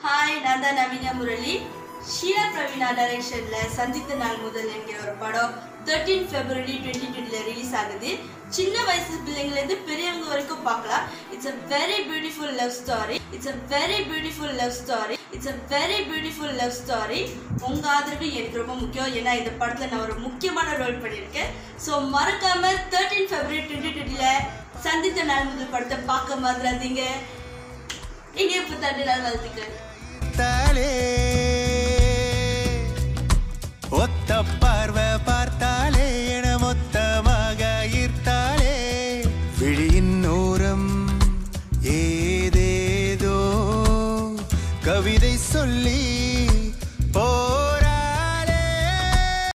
hi நான் தான் நவீனா முரளி ஷீலா பிரவீனா டைரக்ஷன்ல சந்தித்த நாள் முதல் என்கிற ஒரு படம் தேர்ட்டீன் ஃபெப்ரவரி டுவெண்ட்டி டுவெண்ட்டில ரிலீஸ் ஆகுது சின்ன வயசு பிள்ளைங்கலேருந்து பெரியவங்க வரைக்கும் பார்க்கலாம் it's a very beautiful love story it's a very beautiful love story it's a very beautiful love story உங்க ஆதரவு எனக்கு ரொம்ப முக்கியம் ஏன்னா இந்த படத்துல நான் ஒரு முக்கியமான ரோல் பண்ணியிருக்கேன் ஸோ மறக்காம தேர்ட்டீன் ஃபெப்ரவரி டுவெண்ட்டி டுவெண்ட்டில சந்தித்த நாள் முதல் படத்தை பார்க்க மறந்துடாதீங்க இங்கே புத்தாண்டு நாள் வாழ்த்துக்கள் ತಾಳೆ ಒತ್ತ ಪಾರ್ವ